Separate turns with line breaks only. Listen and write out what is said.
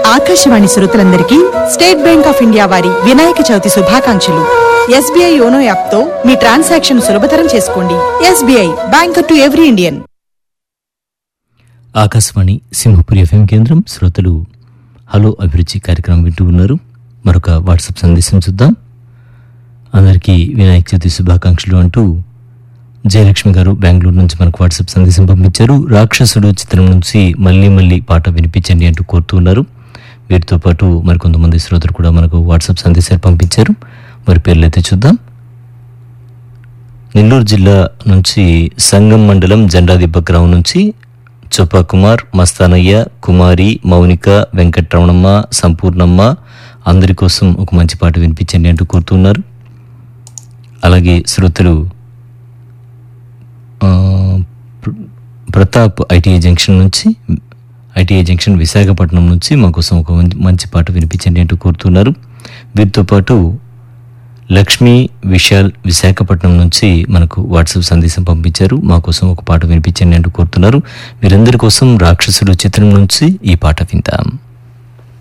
ఆకాశవాణి శ్రోతలందరికీ state bank of India వారి వినాయక చవితి శుభాకాంక్షలు ఎస్బీఐ యోనో యాప్ తో మీ ట్రాన్సాక్షన్ సులభతరం చేసుకోండి SBI banker to every Indian
Akashvani Simhapuri FM కేంద్రం శ్రోతలు హలో అభిరుచి కార్యక్రమం వింటూ ఉన్నారు మరొక వాట్సాప్ సందేశం చూద్దాం అందరికీ వినాయక చవితి శుభాకాంక్షలు అంటూ జయలక్ష్మి గారు బెంగళూరు నుంచి మనకు వాట్సాప్ సందేశం పంపించారు రాక్షసుడు చిత్రం నుంచి మళ్ళీ మళ్ళీ పాట వినిపించండి అంటూ కోరుతూ ఉన్నారు వీరితో పాటు మరికొంతమంది శ్రోతలు కూడా మనకు వాట్సాప్ సందేశాలు పంపించారు మరి పేర్లు అయితే చూద్దాం నెల్లూరు జిల్లా నుంచి సంగం మండలం జెండాదిబ్బ గ్రామం నుంచి చొప్పా కుమార్ మస్తానయ్య కుమారి మౌనిక వెంకట్రమణమ్మ సంపూర్ణమ్మ అందరి కోసం ఒక మంచి పాట వినిపించండి అంటూ కోరుతున్నారు అలాగే శ్రోతలు ఆ, ప్ర- ప్రతాప్ ఐటీఐ జంక్షన్ నుంచి ఐటీఐ జంక్షన్ విశాఖపట్నం నుంచి మా కోసం ఒక మంచి- మంచి పాట వినిపించండి అంటూ కోరుతున్నారు వీరితో పాటు లక్ష్మి విశాల్ విశాఖపట్నం నుంచి మనకు వాట్సాప్ సందేశం పంపించారు మా కోసం ఒక పాట వినిపించండి అంటూ కోరుతున్నారు వీరందరి కోసం రాక్షసుడు చిత్రం నుంచి ఈ పాట వింటాం